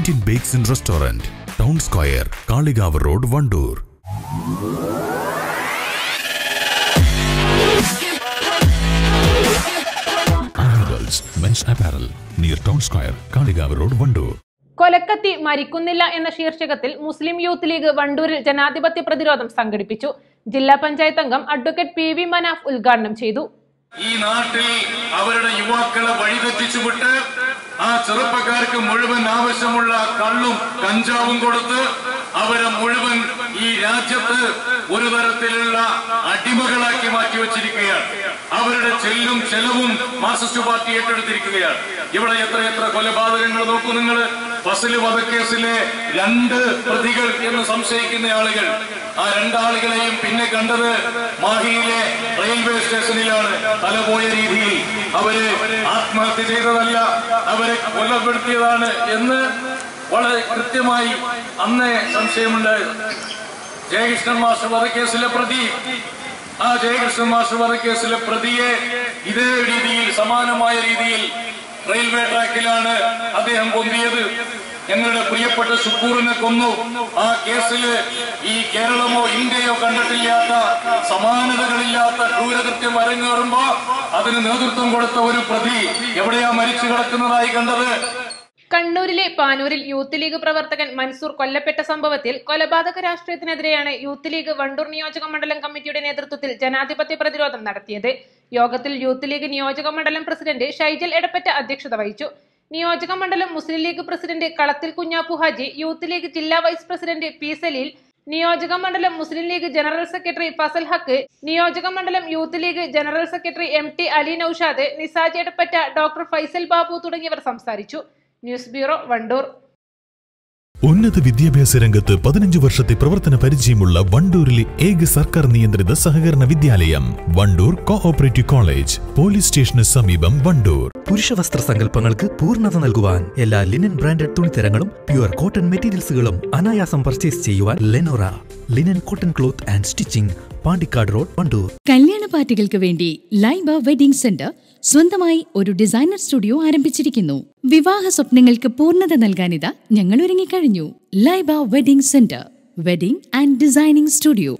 Indian bakes and restaurant town square Kalikavu road Wandoor Arrivals Men's Apparel near Town Square, Kalikavu road Wandoor കൊലക്കത്തി മരിക്കുന്നില്ല എന്ന ശീർഷകത്തിൽ മുസ്ലിം youth league വണ്ടൂരിൽ ജനാധിപത്യ പ്രതിരോധം സംഘടിപ്പിച്ചു ജില്ലാ പഞ്ചായത്ത് അംഗം അഡ്വക്കേറ്റ് പി വി മനാഫ് ഉദ്ഘാടനം ചെയ്തു ഈ നാട്ടിൽ അവരുടെ യുവാക്കളെ വഴിതെറ്റിച്ചുവിട്ട് ആ ചെറുപ്പക്കാർക്ക് മുഴുവൻ ആവശ്യമുള്ള കള്ളും കഞ്ചാവും കൊടുത്ത് അവരെ മുഴുവൻ ഈ രാജ്യത്ത് ഒരു തരത്തിലുള്ള അടിമകളാക്കി മാറ്റി വച്ചിരിക്കുകയാണ് അവരുടെ ചെല്ലും ചെലവും മാർക്സിസ്റ്റ് പാർട്ടി ഏറ്റെടുത്തിരിക്കുകയാണ് ഇവിടെ എത്ര എത്ര കൊലപാതകങ്ങൾ നോക്കൂ നിങ്ങൾ ഫസല് വധക്കേസിലെ രണ്ട് പ്രതികൾ എന്ന് സംശയിക്കുന്ന ആളുകൾ ആ രണ്ടാളുകളെയും പിന്നെ കണ്ടത് മാഹിയിലെ റെയിൽവേ സ്റ്റേഷനിലാണ് തലപോയ രീതിയിൽ അവര് ആത്മഹത്യ ചെയ്തതല്ല അവരെ കൊലപ്പെടുത്തിയതാണ് എന്ന് വളരെ കൃത്യമായി അന്നേ സംശയമുണ്ടായത് ജയകൃഷ്ണൻ മാസ്റ്റർ വധക്കേസിലെ പ്രതി ആ ജയകൃഷ്ണൻ മാസ്റ്റർ വധക്കേസിലെ പ്രതിയെ ഇതേ രീതിയിൽ സമാനമായ രീതിയിൽ റെയിൽവേ ട്രാക്കിലാണ് അദ്ദേഹം പൊന്തിയത് ഞങ്ങളുടെ പ്രിയപ്പെട്ട സുക്കൂറിനെ കൊന്നു ആ കേസിൽ ഈ കേരളമോ ഇന്ത്യയോ കണ്ടിട്ടില്ലാത്ത സമാനതകളില്ലാത്ത ക്രൂരകൃത്യം അരങ്ങേറുമ്പോ അതിന് നേതൃത്വം കൊടുത്ത ഒരു പ്രതി എവിടെയാ മരിച്ചു കിടക്കുന്നതായി കണ്ടത് കണ്ണൂരിലെ പാനൂരിൽ യൂത്ത് ലീഗ് പ്രവർത്തകൻ മൻസൂർ കൊല്ലപ്പെട്ട സംഭവത്തിൽ കൊലപാതക രാഷ്ട്രീയത്തിനെതിരെയാണ് യൂത്ത് ലീഗ് വണ്ടൂർ നിയോജക മണ്ഡലം കമ്മിറ്റിയുടെ നേതൃത്വത്തിൽ ജനാധിപത്യ പ്രതിരോധം നടത്തിയത് യോഗത്തിൽ യൂത്ത് ലീഗ് നിയോജക മണ്ഡലം പ്രസിഡന്റ് ഷൈജൽ എടപ്പറ്റ അധ്യക്ഷത വഹിച്ചു നിയോജക മണ്ഡലം Muslim League president Kalathil Kunjappu Haji youth league ജില്ലാ വൈസ് പ്രസിഡന്റ് പി സലീൽ നിയോജക മണ്ഡലം മുസ്ലിം ലീഗ് ജനറൽ സെക്രട്ടറി ഫസൽ ഹക്ക് നിയോജക മണ്ഡലം youth league general secretary M T Ali Noushad Nisaj Edappatta doctor Faisal Babu തുടങ്ങിയവർ സംസാരിച്ചു ന്യൂസ് ബ്യൂറോ വണ്ടൂർ ഉന്നത വിദ്യാഭ്യാസ രംഗത്ത് പതിനഞ്ച് വർഷത്തെ പ്രവർത്തന പരിചയമുള്ള വണ്ടൂരിലെ ഏക സർക്കാർ നിയന്ത്രിത സഹകരണ വിദ്യാലയം വണ്ടൂർ കോഓപ്പറേറ്റീവ് കോളേജ് പോലീസ് സ്റ്റേഷന് സമീപം വണ്ടൂർ പുരുഷവസ്ത്ര സങ്കല്പങ്ങൾക്ക് പൂർണ്ണത നൽകുവാൻ എല്ലാ ലിനൻ ബ്രാൻഡഡ് തുണിത്തരങ്ങളും പ്യുവർ കോട്ടൺ മെറ്റീരിയൽസുകളും അനായാസം പർച്ചേസ് ചെയ്യുവാൻ Lenora linen cotton cloth and stitching Pandikkad road Wandoor കല്യാണ പാർട്ടികൾക്ക് വേണ്ടി ലൈബ വെഡിംഗ് സെന്റർ സ്വന്തമായി ഒരു ഡിസൈനർ സ്റ്റുഡിയോ ആരംഭിച്ചിരിക്കുന്നു വിവാഹ സ്വപ്നങ്ങൾക്ക് പൂർണ്ണത നൽകാനിതാ ഞങ്ങൾ ഒരുങ്ങിക്കഴിഞ്ഞു Laiba wedding centre wedding and designing studio